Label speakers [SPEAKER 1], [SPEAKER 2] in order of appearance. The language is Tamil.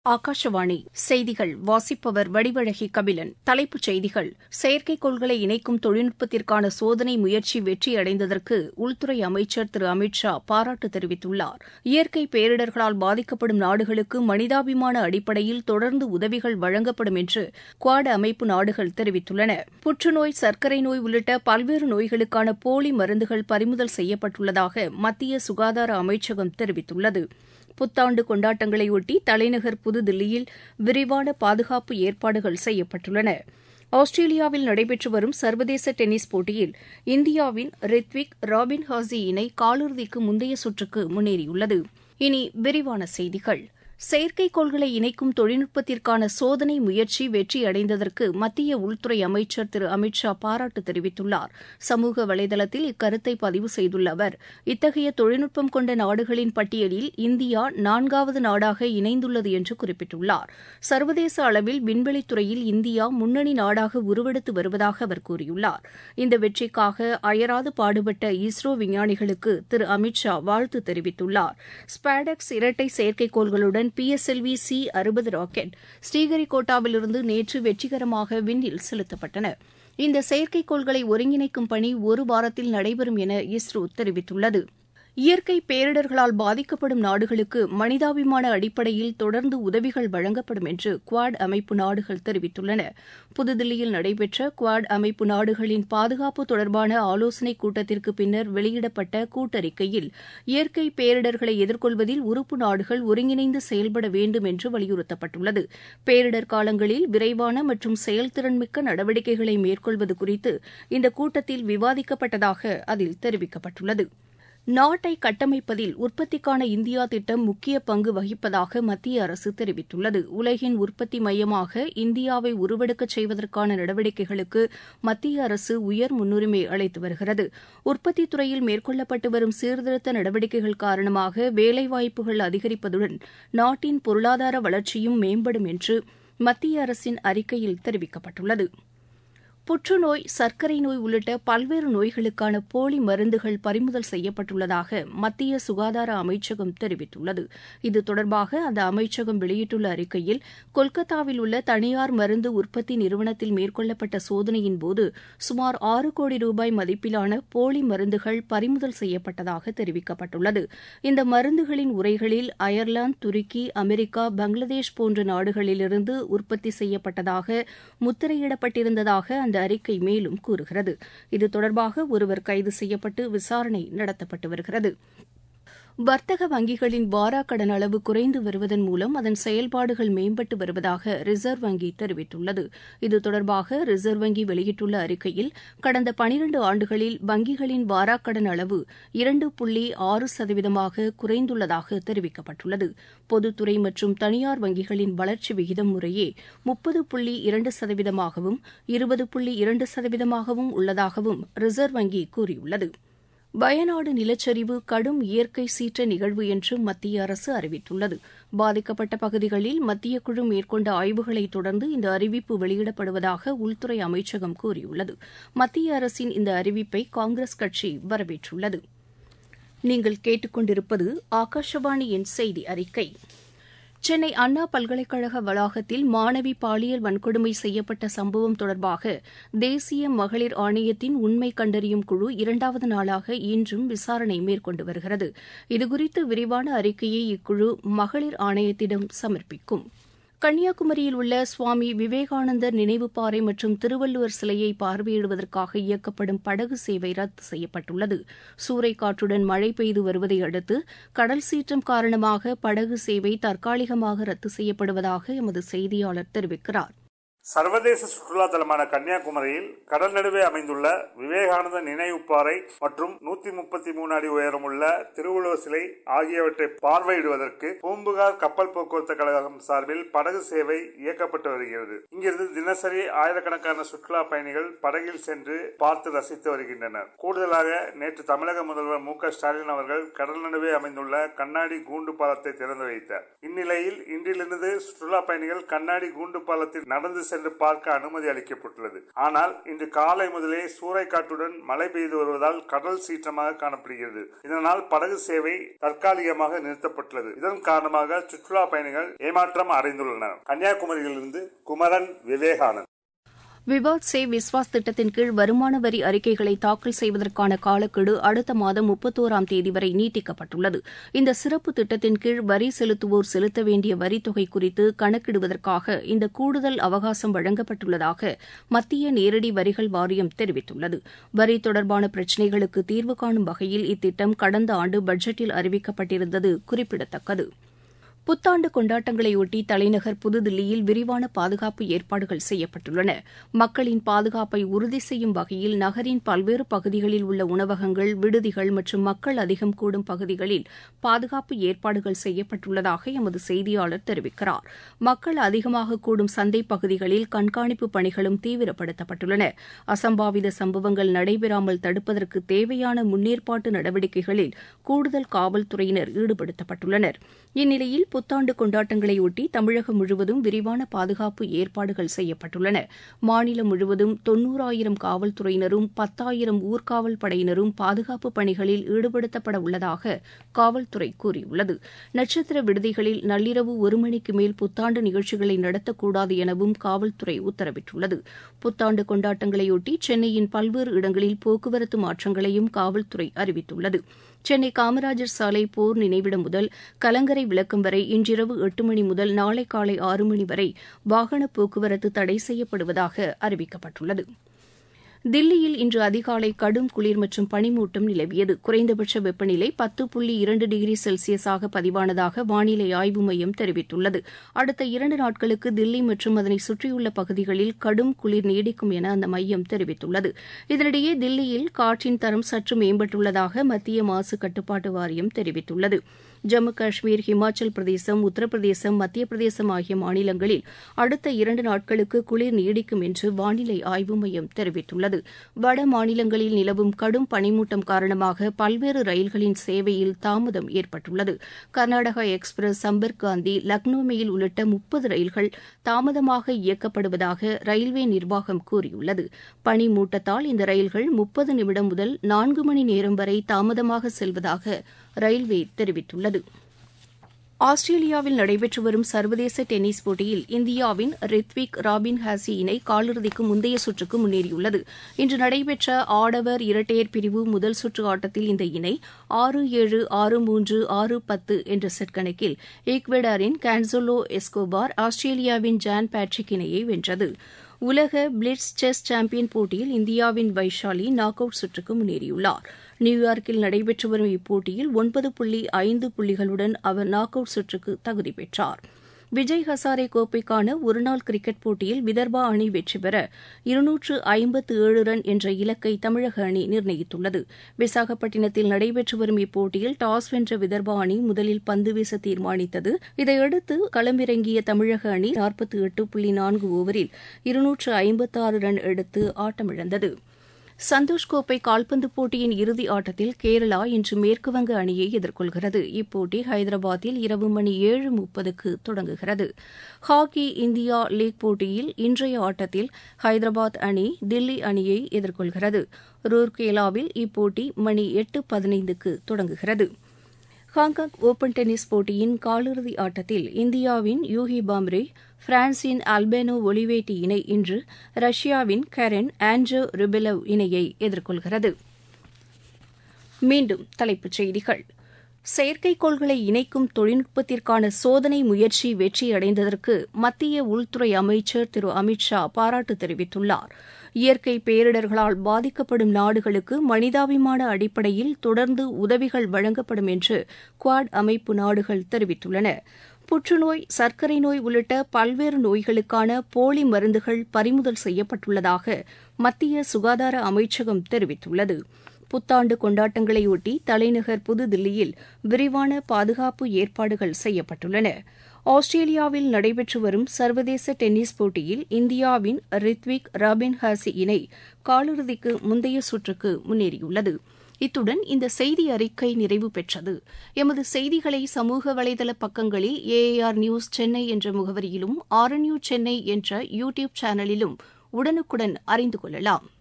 [SPEAKER 1] ஆகாஷவாணி செய்திகள் வாசிப்பவர் வடிவழகி கபிலன் தலைப்புச் செய்திகள் செயற்கைக்கோள்களை இணைக்கும் தொழில்நுட்பத்திற்கான சோதனை முயற்சி வெற்றியடைந்ததற்கு உள்துறை அமைச்சர் திரு அமித் ஷா பாராட்டு தெரிவித்துள்ளார் இயற்கை பேரிடர்களால் பாதிக்கப்படும் நாடுகளுக்கு மனிதாபிமான அடிப்படையில் தொடர்ந்து உதவிகள் வழங்கப்படும் என்று குவாட் அமைப்பு நாடுகள் தெரிவித்துள்ளன புற்றுநோய் சர்க்கரை நோய் உள்ளிட்ட பல்வேறு நோய்களுக்கான போலி மருந்துகள் பறிமுதல் செய்யப்பட்டுள்ளதாக மத்திய சுகாதார அமைச்சகம் தெரிவித்துள்ளது புத்தாண்டு கொண்டாட்டங்களையொட்டி தலைநகர் புதுதில்லியில் விரிவான பாதுகாப்பு ஏற்பாடுகள் செய்யப்பட்டுள்ளன ஆஸ்திரேலியாவில் நடைபெற்று வரும் சர்வதேச டென்னிஸ் போட்டியில் இந்தியாவின் ரித்விக் ராபின் ஹாசி இணை காலிறுதிக்கு முந்தைய சுற்றுக்கு முன்னேறியுள்ளது இனி விரிவான செய்திகள் செயற்கைக்கோள்களை இணைக்கும் தொழில்நுட்பத்திற்கான சோதனை முயற்சி வெற்றியடைந்ததற்கு மத்திய உள்துறை அமைச்சர் திரு அமித் ஷா பாராட்டு தெரிவித்துள்ளார் சமூக வலைதளத்தில் இக்கருத்தை பதிவு செய்துள்ள அவர் இத்தகைய தொழில்நுட்பம் கொண்ட நாடுகளின் பட்டியலில் இந்தியா நான்காவது நாடாக இணைந்துள்ளது என்று குறிப்பிட்டுள்ளார் சர்வதேச அளவில் விண்வெளித்துறையில் இந்தியா முன்னணி நாடாக உருவெடுத்து வருவதாக அவர் கூறியுள்ளார் இந்த வெற்றிக்காக அயராது பாடுபட்ட இஸ்ரோ விஞ்ஞானிகளுக்கு திரு அமித் ஷா வாழ்த்து தெரிவித்துள்ளார் ஸ்பாடெக்ஸ் இரட்டை செயற்கைக்கோள்களுடன் P S L V C அறுபது ராக்கெட் ஸ்ரீஹரிகோட்டாவிலிருந்து நேற்று வெற்றிகரமாக விண்ணில் செலுத்தப்பட்டன இந்த செயற்கைக்கோள்களை ஒருங்கிணைக்கும் பணி ஒரு வாரத்தில் நடைபெறும் என இஸ்ரோ தெரிவித்துள்ளது இயற்கை பேரிடர்களால் பாதிக்கப்படும் நாடுகளுக்கு மனிதாபிமான அடிப்படையில் தொடர்ந்து உதவிகள் வழங்கப்படும் என்று குவாட் அமைப்பு நாடுகள் தெரிவித்துள்ளன புதுதில்லியில் நடைபெற்ற குவாட் அமைப்பு நாடுகளின் பாதுகாப்பு தொடர்பான ஆலோசனைக் கூட்டத்திற்கு பின்னர் வெளியிடப்பட்ட கூட்டறிக்கையில் இயற்கை பேரிடர்களை எதிர்கொள்வதில் உறுப்பு நாடுகள் ஒருங்கிணைந்து செயல்பட வேண்டும் என்று வலியுறுத்தப்பட்டுள்ளது பேரிடர் காலங்களில் விரைவான மற்றும் செயல்திறன்மிக்க நடவடிக்கைகளை மேற்கொள்வது குறித்து இந்த கூட்டத்தில் விவாதிக்கப்பட்டதாக அதில் தெரிவிக்கப்பட்டுள்ளது நாட்டை கட்டமைப்பதில் உற்பத்திக்கான இந்தியா திட்டம் முக்கிய பங்கு வகிப்பதாக மத்திய அரசு தெரிவித்துள்ளது உலகின் உற்பத்தி மையமாக இந்தியாவை உருவெடுக்கச் செய்வதற்கான நடவடிக்கைகளுக்கு மத்திய அரசு உயர் முன்னுரிமை அளித்து வருகிறது உற்பத்தித் துறையில் மேற்கொள்ளப்பட்டு வரும் சீர்திருத்த நடவடிக்கைகள் காரணமாக வேலைவாய்ப்புகள் அதிகரிப்பதுடன் நாட்டின் பொருளாதார வளர்ச்சியும் மேம்படும் என்று மத்திய அரசின் அறிக்கையில் தெரிவிக்கப்பட்டுள்ளது புற்றுநோய் சர்க்கரை நோய் உள்ளிட்ட பல்வேறு நோய்களுக்கான போலி மருந்துகள் பறிமுதல் செய்யப்பட்டுள்ளதாக மத்திய சுகாதார அமைச்சகம் தெரிவித்துள்ளது இது தொடர்பாக அந்த அமைச்சகம் வெளியிட்டுள்ள அறிக்கையில் கொல்கத்தாவில் உள்ள தனியார் மருந்து உற்பத்தி நிறுவனத்தில் மேற்கொள்ளப்பட்ட சோதனையின்போது சுமார் ஆறு கோடி ரூபாய் மதிப்பிலான போலி மருந்துகள் பறிமுதல் செய்யப்பட்டதாக தெரிவிக்கப்பட்டுள்ளது இந்த மருந்துகளின் உரைகளில் அயர்லாந்து துருக்கி அமெரிக்கா பங்களாதேஷ் போன்ற நாடுகளிலிருந்து உற்பத்தி செய்யப்பட்டதாக முத்திரையிடப்பட்டிருந்ததாக அந்த அறிக்கை மேலும் கூறுகிறது இது தொடர்பாக ஒருவர் கைது செய்யப்பட்டு விசாரணை நடத்தப்பட்டு வருகிறது வர்த்தக வங்கிகளின் வாராக் கடன் அளவு குறைந்து வருவதன் மூலம் அதன் செயல்பாடுகள் மேம்பட்டு வருவதாக ரிசர்வ் வங்கி தெரிவித்துள்ளது இது தொடர்பாக ரிசர்வ் வங்கி வெளியிட்டுள்ள அறிக்கையில் கடந்த பனிரண்டு ஆண்டுகளில் வங்கிகளின் வாராக் கடன் அளவு இரண்டு புள்ளி ஆறு சதவீதமாக குறைந்துள்ளதாக தெரிவிக்கப்பட்டுள்ளது பொதுத்துறை மற்றும் தனியார் வங்கிகளின் வளர்ச்சி விகிதம் முறையே முப்பது புள்ளி இரண்டு சதவீதமாகவும் இருபது புள்ளி இரண்டு சதவீதமாகவும் உள்ளதாகவும் ரிசர்வ் வங்கி கூறியுள்ளது வயநாடு நிலச்சரிவு கடும் இயற்கை சீற்ற நிகழ்வு என்று மத்திய அரசு அறிவித்துள்ளது பாதிக்கப்பட்ட பகுதிகளில் மத்திய குழு மேற்கொண்ட ஆய்வுகளை தொடர்ந்து இந்த அறிவிப்பு வெளியிடப்படுவதாக உள்துறை அமைச்சகம் கூறியுள்ளது மத்திய அரசின் இந்த அறிவிப்பை காங்கிரஸ் கட்சி வரவேற்றுள்ளது நீங்கள் கேட்டுக்கொண்டிருப்பது ஆகாஷவாணியின் செய்தி அறிக்கை சென்னை அண்ணா பல்கலைக்கழக வளாகத்தில் மாணவி பாலியல் வன்கொடுமை செய்யப்பட்ட சம்பவம் தொடர்பாக தேசிய மகளிர் ஆணையத்தின் உண்மை கண்டறியும் குழு இரண்டாவது நாளாக இன்றும் விசாரணை மேற்கொண்டு வருகிறது இதுகுறித்து விரிவான அறிக்கையை இக்குழு மகளிர் ஆணையத்திடம் சமர்ப்பிக்கும் கன்னியாகுமரியில் உள்ள சுவாமி விவேகானந்தர் நினைவு பாறை மற்றும் திருவள்ளுவர் சிலையை பார்வையிடுவதற்காக இயக்கப்படும் படகு சேவை ரத்து செய்யப்பட்டுள்ளது சூறைக்காற்றுடன் மழை பெய்து வருவதை அடுத்து கடல் சீற்றம் காரணமாக படகு சேவை தற்காலிகமாக ரத்து செய்யப்படுவதாக எமது செய்தியாளர் தெரிவிக்கிறார்
[SPEAKER 2] சர்வதேச சுற்றுலா தலமான கன்னியாகுமரியில் கடல் நடுவே அமைந்துள்ள விவேகானந்த நினைவுப்பாறை மற்றும் நூத்தி முப்பத்தி மூணு அடி உயரமுள்ள திருவள்ளுவர் சிலை ஆகியவற்றை பார்வையிடுவதற்கு பூம்புகார் கப்பல் போக்குவரத்து கழகம் சார்பில் படகு சேவை இயக்கப்பட்டு வருகிறது இங்கிருந்து தினசரி ஆயிரக்கணக்கான சுற்றுலா பயணிகள் படகில் சென்று பார்த்து ரசித்து வருகின்றனர் கூடுதலாக நேற்று தமிழக முதல்வர் மு ஸ்டாலின் அவர்கள் கடல் நடுவே அமைந்துள்ள கண்ணாடி கூண்டு பாலத்தை திறந்து வைத்தார் இந்நிலையில் இன்றிலிருந்து சுற்றுலா பயணிகள் கண்ணாடி கூண்டு பாலத்தில் நடந்து சென்று பார்க்க அனுமதி அளிக்கப்பட்டுள்ளது ஆனால் இன்று காலை முதலே சூறைக்காற்றுடன் மழை பெய்து வருவதால் கடல் சீற்றமாக காணப்படுகிறது இதனால் படகு சேவை தற்காலிகமாக நிறுத்தப்பட்டுள்ளது இதன் காரணமாக சுற்றுலா பயணிகள் ஏமாற்றம் அடைந்துள்ளனர் கன்னியாகுமரியிலிருந்து குமரன் விவேகானந்த்
[SPEAKER 1] விவாத் சே விஸ்வாஸ் திட்டத்தின் கீழ் வருமான வரி அறிக்கைகளை தாக்கல் செய்வதற்கான காலக்கெடு அடுத்த மாதம் முப்பத்தோராம் தேதி வரை நீட்டிக்கப்பட்டுள்ளது இந்த சிறப்பு திட்டத்தின் கீழ் வரி செலுத்துவோர் செலுத்த வேண்டிய வரித்தொகை குறித்து கணக்கிடுவதற்காக இந்த கூடுதல் அவகாசம் வழங்கப்பட்டுள்ளதாக மத்திய நேரடி வரிகள் வாரியம் தெரிவித்துள்ளது வரி தொடர்பான பிரச்சினைகளுக்கு தீர்வு காணும் வகையில் இத்திட்டம் கடந்த ஆண்டு பட்ஜெட்டில் அறிவிக்கப்பட்டிருந்தது குறிப்பிடத்தக்கது புத்தாண்டு கொண்டாட்டங்களையொட்டி தலைநகர் புதுதில்லியில் விரிவான பாதுகாப்பு ஏற்பாடுகள் செய்யப்பட்டுள்ளன மக்களின் பாதுகாப்பை உறுதி செய்யும் வகையில் நகரின் பல்வேறு பகுதிகளில் உள்ள உணவகங்கள் விடுதிகள் மற்றும் மக்கள் அதிகம் கூடும் பகுதிகளில் பாதுகாப்பு ஏற்பாடுகள் செய்யப்பட்டுள்ளதாக எமது செய்தியாளர் தெரிவிக்கிறார் மக்கள் அதிகமாக கூடும் சந்தை பகுதிகளில் கண்காணிப்பு பணிகளும் தீவிரப்படுத்தப்பட்டுள்ளன அசம்பாவித சம்பவங்கள் நடைபெறாமல் தடுப்பதற்கு தேவையான முன்னேற்பாட்டு நடவடிக்கைகளில் கூடுதல் காவல்துறையினர் ஈடுபடுத்தப்பட்டுள்ளனர் இந்நிலையில் புத்தாண்டு கொண்டாட்டங்களையொட்டி தமிழகம் முழுவதும் விரிவான பாதுகாப்பு ஏற்பாடுகள் செய்யப்பட்டுள்ளன மாநிலம் முழுவதும் தொன்னூறாயிரம் காவல்துறையினரும் பத்தாயிரம் ஊர்காவல் படையினரும் பாதுகாப்பு பணிகளில் ஈடுபடுத்தப்பட உள்ளதாக காவல்துறை கூறியுள்ளது நட்சத்திர விடுதிகளில் நள்ளிரவு ஒரு மணிக்கு மேல் புத்தாண்டு நிகழ்ச்சிகளை நடத்தக்கூடாது எனவும் காவல்துறை உத்தரவிட்டுள்ளது புத்தாண்டு கொண்டாட்டங்களையொட்டி சென்னையின் பல்வேறு இடங்களில் போக்குவரத்து மாற்றங்களையும் காவல்துறை அறிவித்துள்ளது சென்னை காமராஜர் சாலை போர் நினைவிடம் முதல் கலங்கரை விளக்கம் வரை இன்றிரவு எட்டு மணி முதல் நாளை காலை ஆறு மணி வரை வாகன போக்குவரத்து தடை செய்யப்படுவதாக அறிவிக்கப்பட்டுள்ளது தில்லியில் இன்று அதிகாலை கடும் குளிர் மற்றும் பனிமூட்டம் நிலவியது குறைந்தபட்ச வெப்பநிலை பத்து புள்ளி இரண்டு டிகிரி செல்சியஸாக பதிவானதாக வானிலை ஆய்வு மையம் தெரிவித்துள்ளது அடுத்த இரண்டு நாட்களுக்கு தில்லி மற்றும் அதனை சுற்றியுள்ள பகுதிகளில் கடும் குளிர் நீடிக்கும் என அந்த மையம் தெரிவித்துள்ளது இதனிடையே தில்லியில் காற்றின் தரம் சற்று மேம்பட்டுள்ளதாக மத்திய மாசு கட்டுப்பாட்டு வாரியம் தெரிவித்துள்ளது ஜம்மு காஷ்மீர் ஹிமாச்சல் பிரதேசம் உத்தரப்பிரதேசம் மத்திய பிரதேசம் ஆகிய மாநிலங்களில் அடுத்த இரண்டு நாட்களுக்கு குளிர் நீடிக்கும் என்று வானிலை ஆய்வு மையம் தெரிவித்துள்ளது வட மாநிலங்களில் நிலவும் கடும் பனிமூட்டம் காரணமாக பல்வேறு ரயில்களின் சேவையில் தாமதம் ஏற்பட்டுள்ளது கர்நாடகா எக்ஸ்பிரஸ் சம்பர்க் காந்தி லக்னோ மெயில் உள்ளிட்ட முப்பது ரயில்கள் தாமதமாக இயக்கப்படுவதாக ரயில்வே நிர்வாகம் கூறியுள்ளது பனிமூட்டத்தால் இந்த ரயில்கள் முப்பது நிமிடம் முதல் நான்கு மணி நேரம் வரை தாமதமாக செல்வதாக ரயில்வே தெரிவித்துள்ளது ஆஸ்திரேலியாவில் நடைபெற்று வரும் சர்வதேச டென்னிஸ் போட்டியில் இந்தியாவின் ரித்விக் ராபின் ஹாசி இணை காலிறுதிக்கு முந்தைய சுற்றுக்கு முன்னேறியுள்ளது இன்று நடைபெற்ற ஆடவர் இரட்டையர் பிரிவு முதல் சுற்று ஆட்டத்தில் இந்த இணை ஆறு ஏழு ஆறு மூன்று ஆறு பத்து என்ற செட் கணக்கில் ஈக்வெடாரின் கான்சோலோ எஸ்கோபார் ஆஸ்திரேலியாவின் ஜான் பேட்ரிக் இணையை வென்றது உலக பிளிட்ஸ் செஸ் சாம்பியன் போட்டியில் இந்தியாவின் வைஷாலி நாக் அவுட் சுற்றுக்கு முன்னேறியுள்ளார் நியூயார்க்கில் நடைபெற்று வரும் இப்போட்டியில் ஒன்பது புள்ளி ஐந்து புள்ளிகளுடன் அவர் நாக் அவுட் சுற்றுக்கு தகுதி பெற்றார் விஜய் ஹசாரே கோப்பைக்கான ஒருநாள் கிரிக்கெட் போட்டியில் விதர்பா அணி வெற்றி பெற இருநூற்று ஐம்பத்து ஏழு ரன் என்ற இலக்கை தமிழக அணி நிர்ணயித்துள்ளது விசாகப்பட்டினத்தில் நடைபெற்று வரும் இப்போட்டியில் டாஸ் வென்ற விதர்பா அணி முதலில் பந்து வீச தீர்மானித்தது இதையடுத்து களமிறங்கிய தமிழக அணி நாற்பத்தி எட்டு புள்ளி நான்கு ஓவரில் இருநூற்று ஐம்பத்தாறு ரன் எடுத்து ஆட்டமிழந்தது சந்தோஷ் கோப்பை கால்பந்து போட்டியின் இறுதி ஆட்டத்தில் கேரளா இன்று மேற்குவங்க அணியை எதிர்கொள்கிறது இப்போட்டி ஹைதராபாத்தில் இரவு மணி ஏழு முப்பதுக்கு தொடங்குகிறது ஹாக்கி இந்தியா லீக் போட்டியில் இன்றைய ஆட்டத்தில் ஹைதராபாத் அணி தில்லி அணியை எதிர்கொள்கிறது ரூர்கேலாவில் இப்போட்டி மணி எட்டு பதினைந்துக்கு தொடங்குகிறது ஹாங்காங் ஓபன் டென்னிஸ் போட்டியின் காலிறுதி ஆட்டத்தில் இந்தியாவின் யூகி பாம்ரே பிரான்சின் அல்பேனோ ஒலிவேட்டி இணை இன்று ரஷ்யாவின் கரென் ஆண்ட்ரோ ரிபெலவ் இணையை எதிர்கொள்கிறது மீண்டும் தலைப்புச் செய்திகள் செயற்கைக்கோள்களை இணைக்கும் தொழில்நுட்பத்திற்கான சோதனை முயற்சி வெற்றியடைந்ததற்கு மத்திய உள்துறை அமைச்சர் திரு அமித் ஷா பாராட்டு தெரிவித்துள்ளார் இயற்கை பேரிடர்களால் பாதிக்கப்படும் நாடுகளுக்கு மனிதாபிமான அடிப்படையில் தொடர்ந்து உதவிகள் வழங்கப்படும் என்று குவாட் அமைப்பு நாடுகள் தெரிவித்துள்ளன புற்றுநோய் சர்க்கரை நோய் உள்ளிட்ட பல்வேறு நோய்களுக்கான போலி மருந்துகள் பறிமுதல் செய்யப்பட்டுள்ளதாக மத்திய சுகாதார அமைச்சகம் தெரிவித்துள்ளது புத்தாண்டு கொண்டாட்டங்களையொட்டி தலைநகர் புதுதில்லியில் விரிவான பாதுகாப்பு ஏற்பாடுகள் செய்யப்பட்டுள்ளன ஆஸ்திரேலியாவில் நடைபெற்று வரும் சர்வதேச டென்னிஸ் போட்டியில் இந்தியாவின் ரித்விக் ராபின் ஹாசி இணை காலிறுதிக்கு முந்தைய சுற்றுக்கு முன்னேறியுள்ளது இத்துடன் இந்த செய்தி அறிக்கை நிறைவு பெற்றது எமது செய்திகளை சமூக வலைதள பக்கங்களில் ஏஏஆர் நியூஸ் சென்னை என்ற முகவரியிலும் ஆர்என்யூ சென்னை என்ற யூ டியூப் சேனலிலும் உடனுக்குடன் அறிந்து கொள்ளலாம்